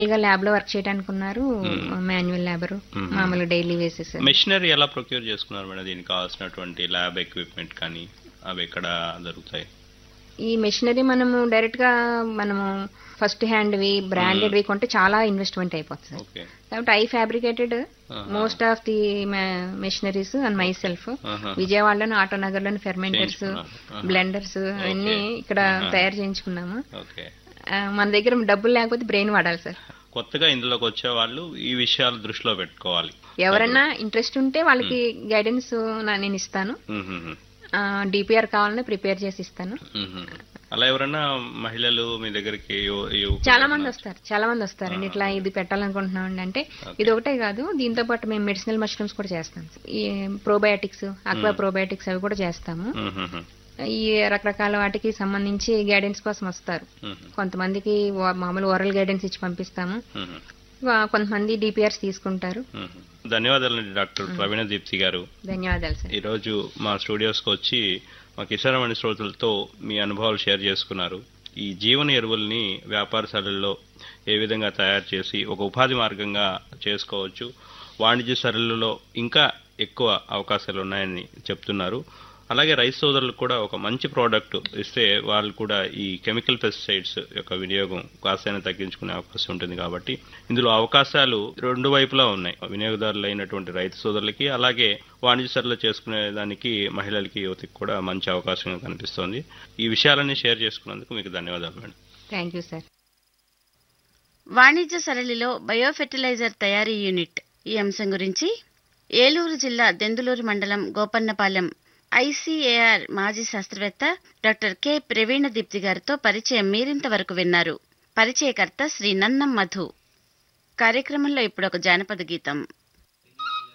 ఇక ల్యాబ్ లో వర్క్ చేయడానికి ఉన్నారు మాన్యువల్ లేబర్ మ్మ్. మామూలు డైలీ వేసెస్ మెషినరీ ఎలా ప్రొక్యూర్ చేసుకున్నారు మేడం దీనికి కావాల్సినటువంటి ల్యాబ్ ఎక్విప్మెంట్ కానీ అవి ఎక్కడ దొరుకుతాయి ఈ మెషినరీ మనము డైరెక్ట్ గా మనము ఫస్ట్ హ్యాండ్ వి బ్రాండెడ్ వి కొంటే చాలా ఇన్వెస్ట్మెంట్ అయిపోతుంది ఓకే కాబట్టి ఐ ఫ్యాబ్రికేటెడ్ ఆహా. Most of the machineries and my self ఆహా. విజయవాడలోని ఆటోనగర్ లోని ఫెర్మెంటర్స్ చేయించుకున్నారు. ఆహా. బ్లెండర్స్ అవన్నీ ఇక్కడ ఆహా. తయారు చేయించుకున్నాము ఓకే ఆ, మన దగ్గర డబ్బులు లేకపోతే బ్రెయిన్ వాడాలి సార్ కొత్తగా ఇందులోకి వచ్చే వాళ్ళు ఈ విషయాలు దృష్టిలో పెట్టుకోవాలి ఎవరైనా ఇంట్రెస్ట్ ఉంటే వాళ్ళకి గైడెన్స్ నేను ఇస్తాను మ్మ్. డిపిఆర్ కావాలని ప్రిపేర్ చేసి ఇస్తాను మ్మ్. అలా ఎవరైనా మహిళలు మీ దగ్గరికి యు- యువకులు చాలా మంది ఎవరైనా- వస్తారు చాలా మంది వస్తారండి ఇట్లా ఇది పెట్టాలనుకుంటున్నాం అంటే ఇది ఒకటే కాదు దీంతో పాటు మేము మెడిసినల్ మష్రూమ్స్ కూడా చేస్తాం ఈ ప్రోబయాటిక్స్ అక్వా ప్రోబయాటిక్స్ అవి కూడా చేస్తాము మ్మ్. ఈ రకరకాల వాటికి సంబంధించి గైడెన్స్ కోసం వస్తారు మ్మ్. కొంతమందికి ఓ- మామూలు ఓరల్ గైడెన్స్ ఇచ్చి పంపిస్తాము మ్మ్. వా- కొంతమంది డిపిఆర్స్ తీసుకుంటారు మ్మ్. ధన్యవాదాలండి డాక్టర్ ప్రవీణ దీప్తి గారు ధన్యవాదాలు సార్ ఈరోజు మా స్టూడియోస్కి వచ్చి మా కిసానమణి శ్రోతలతో మీ అనుభవాలు షేర్ చేసుకున్నారు ఈ జీవన ఎరువుల్ని వ్యాపారశాలల్లో ఏ విధంగా తయారు చేసి ఒక ఉపాధి మార్గంగా చేసుకోవచ్చు వాణిజ్య సరళిలో ఇంకా ఎక్కువ అవకాశాలు ఉన్నాయని చెప్తున్నారు అలాగే రైతు సోదరులకు కూడా ఒక మంచి ప్రోడక్ట్ ఇస్తే వాళ్ళు కూడా ఈ కెమికల్ పెస్టిసైడ్స్ యొక్క వినియోగం కాస్తైనా తగ్గించుకునే అవకాశం ఉంటుంది కాబట్టి ఇందులో అవకాశాలు రెండు వైపులా ఉన్నాయి వినియోగదారులు అయినటువంటి రైతు సోదరులకి అలాగే వాణిజ్య సరళ చేసుకునే దానికి మహిళలకి యువతకి కూడా మంచి అవకాశంగా కనిపిస్తోంది ఈ విషయాలన్నీ షేర్ చేసుకున్నందుకు మీకు ధన్యవాదాలు మేడం థ్యాంక్ యూ సార్ వాణిజ్య సరళిలో బయోఫెర్టిలైజర్ తయారీ యూనిట్ ఈ అంశం గురించి ఏలూరు జిల్లా దెందులూరు మండలం గోపన్నపాలెం ఐసీఏఆర్ మాజీ శాస్త్రవేత్త డాక్టర్ కె ప్రవీణ దీప్తి గారితో పరిచయం మీరింతవరకు విన్నారు పరిచయకర్త శ్రీ నన్నం మధు కార్యక్రమంలో ఇప్పుడు ఒక జానపద గీతం